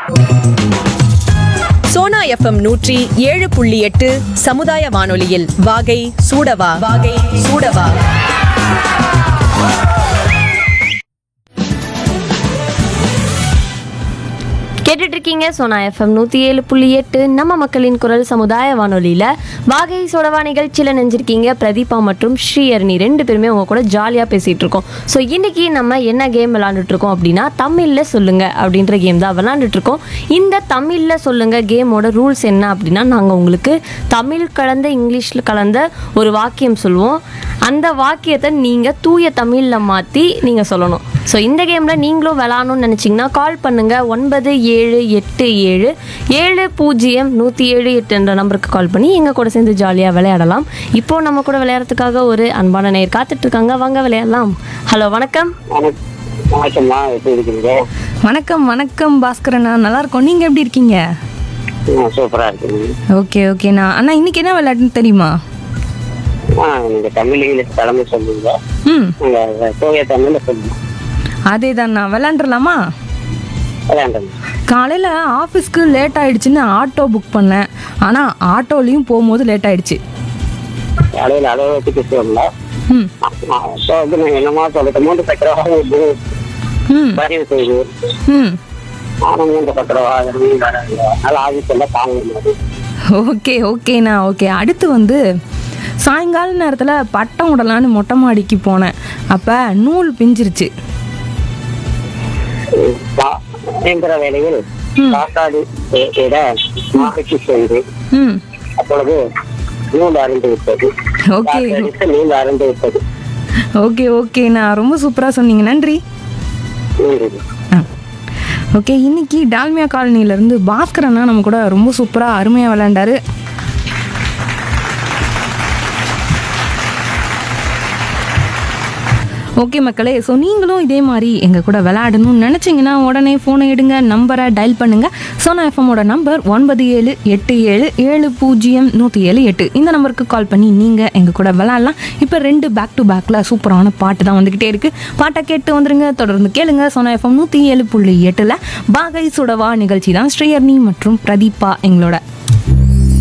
Sona FM நூற்றி ஏழு புள்ளி எட்டு சமுதாய வானொலியில் வாகை சூடவா வாகை சூடவா கேட்டுட்டு இருக்கீங்க சோனா எஃப்எம் நூற்றி ஏழு புள்ளி எட்டு நம்ம மக்களின் குரல் சமுதாய வானொலியில் வாகை சோடவா நிகழ்ச்சியில் நெஞ்சிருக்கீங்க பிரதீபா மற்றும் ஸ்ரீஹரணி ரெண்டு பேருமே உங்க கூட ஜாலியாக பேசிகிட்டு இருக்கோம் ஸோ இன்னைக்கு நம்ம என்ன கேம் விளாண்டுட்டு இருக்கோம் அப்படின்னா தமிழில் சொல்லுங்க அப்படின்ற கேம் தான் விளாண்டுட்டு இருக்கோம் இந்த தமிழில் சொல்லுங்க கேமோட ரூல்ஸ் என்ன அப்படின்னா நாங்கள் உங்களுக்கு தமிழ் கலந்த இங்கிலீஷில் கலந்த ஒரு வாக்கியம் சொல்லுவோம் அந்த வாக்கியத்தை நீங்கள் தூய தமிழில் மாற்றி நீங்கள் சொல்லணும் ஸோ இந்த கேமில் நீங்களும் விளாடணும்னு நினச்சிங்கன்னா கால் பண்ணுங்கள் ஒன்பது ஏழு எட்டு ஏழு ஏழு பூஜ்ஜியம் நூற்றி ஏழு எட்டு என்ற நம்பருக்கு கால் பண்ணி எங்கள் கூட சேர்ந்து ஜாலியாக விளையாடலாம் இப்போ நம்ம கூட விளையாடுறதுக்காக ஒரு அன்பான நேர் காத்துட்ருக்காங்க வாங்க விளையாடலாம் ஹலோ வணக்கம் வணக்- வணக்கம்மா எப்படி இருக்கீங்க வணக்கம் வணக்கம் பாஸ்கரண்ணா நல்லா இருக்கோம் நீங்க எப்படி இருக்கீங்க ஆ, சூப்பரா இருக்குங்க ஓகே ஓகேண்ணா அண்ணா இன்னைக்கு என்ன விளையாட்டுன்னு தெரியுமா ஆ நீங்க தமிழ் இங்கிலீஷ் தலைமை சொல்லுங்க ம் நீங்க தூய தமிழ்ல சொல்லுங்க அதே தான்ண்ணா விளாண்டுலாமா விளையாண்டுங்க காலையில் ஆஃபீஸ்க்கு லேட் ஆயிடுச்சுன்னு ஆட்டோ புக் பண்ணேன் ஆனால் ஆட்டோலையும் போகும்போது லேட் ஆயிடுச்சு காலையில் அலுவலகத்துக்கு சொல்லல ம் ஸோ வந்து நான் என்னமா சொல்றது மூன்று சக்கர வாகனம் ம் பதிவு செய்து ம் ஆனால் மூன்று சக்கர வாகனம் வராங்க அதனால ஆஃபீஸ் எல்லாம் தாங்க முடியாது ஓகே ஓகேண்ணா ஓகே அடுத்து வந்து சாயங்கால நேரத்தில் பட்டம் விடலான்னு மொட்டை மாடிக்கு போனேன் அப்போ நூல் பிஞ்சிருச்சு கா- இயந்திர வேலையில் காக்காடு இட மாலைக்கு சென்று ம் அப்பொழுது நூல் அருந்து விட்டது ஓகே காற்றடித்து நூல் அருந்து விட்டது ஓகே ஓகேண்ணா ரொம்ப சூப்பராக சொன்னீங்க நன்றி நன்றி ஆ ஓகே இன்னைக்கு டால்மியா காலனிலேருந்து பாஸ்கர் அண்ணா நம்ம கூட ரொம்ப சூப்பராக அருமையாக விளையாண்டாரு ஓகே மக்களே ஸோ நீங்களும் இதே மாதிரி எங்கள் கூட விளையாடணும்னு நினச்சிங்கன்னா உடனே ஃபோனை எடுங்க நம்பரை டயல் பண்ணுங்கள் சோனா எஃப்எம்மோட நம்பர் ஒன்பது ஏழு எட்டு ஏழு ஏழு பூஜ்ஜியம் நூற்றி ஏழு எட்டு இந்த நம்பருக்கு கால் பண்ணி நீங்கள் எங்கள் கூட விளையாடலாம் இப்போ ரெண்டு பேக் டு பேக்கில் சூப்பரான பாட்டு தான் வந்துக்கிட்டே இருக்குது பாட்டை கேட்டு வந்துருங்க தொடர்ந்து கேளுங்க சோனா எஃப்எம் நூற்றி ஏழு புள்ளி எட்டில் பாகை சுடவா நிகழ்ச்சி தான் ஸ்ரீஹர்னி மற்றும் பிரதீபா எங்களோட